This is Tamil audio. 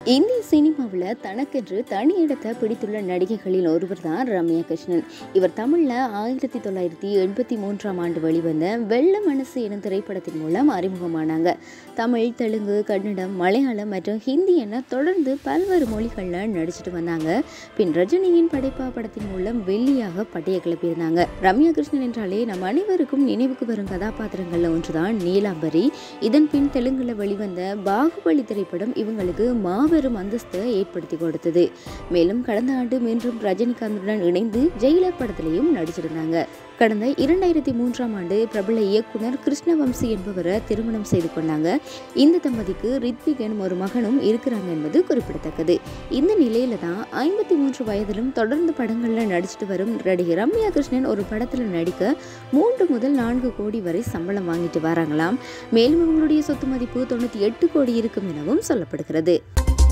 இந்திய சினிமாவில் தனக்கென்று தனி இடத்தை பிடித்துள்ள நடிகைகளில் ஒருவர் தான் ரம்யா கிருஷ்ணன் இவர் தமிழில் ஆயிரத்தி தொள்ளாயிரத்தி எண்பத்தி மூன்றாம் ஆண்டு வெளிவந்த வெள்ள மனசு எனும் திரைப்படத்தின் மூலம் அறிமுகமானாங்க தமிழ் தெலுங்கு கன்னடம் மலையாளம் மற்றும் ஹிந்தி என தொடர்ந்து பல்வேறு மொழிகளில் நடிச்சிட்டு வந்தாங்க பின் ரஜினியின் படைப்பா படத்தின் மூலம் வெள்ளியாக பட்டைய கிளப்பியிருந்தாங்க ரம்யா கிருஷ்ணன் என்றாலே நம் அனைவருக்கும் நினைவுக்கு வரும் கதாபாத்திரங்கள்ல ஒன்றுதான் நீலாம்பரி இதன் பின் தெலுங்குல வெளிவந்த பாகுபலி திரைப்படம் இவங்களுக்கு மாபெரும் அந்தஸ்தை ஏற்படுத்தி கொடுத்தது மேலும் கடந்த ஆண்டு மீண்டும் ரஜினிகாந்துடன் இணைந்து ஜெயிலர் படத்திலையும் நடிச்சிருந்தாங்க கடந்த இரண்டாயிரத்தி மூன்றாம் ஆண்டு பிரபல இயக்குனர் கிருஷ்ணவம்சி என்பவரை திருமணம் செய்து கொண்டாங்க இந்த தம்பதிக்கு ரித்விக் எனும் ஒரு மகனும் இருக்கிறாங்க என்பது குறிப்பிடத்தக்கது இந்த நிலையில தான் ஐம்பத்தி மூன்று வயதிலும் தொடர்ந்து படங்கள்ல நடிச்சிட்டு வரும் நடிகை ரம்யா கிருஷ்ணன் ஒரு படத்துல நடிக்க மூன்று முதல் நான்கு கோடி வரை சம்பளம் வாங்கிட்டு வராங்களாம் மேலும் இவங்களுடைய சொத்து மதிப்பு தொண்ணூற்றி எட்டு கோடி இருக்கும் எனவும் சொல்லப்படுகிறது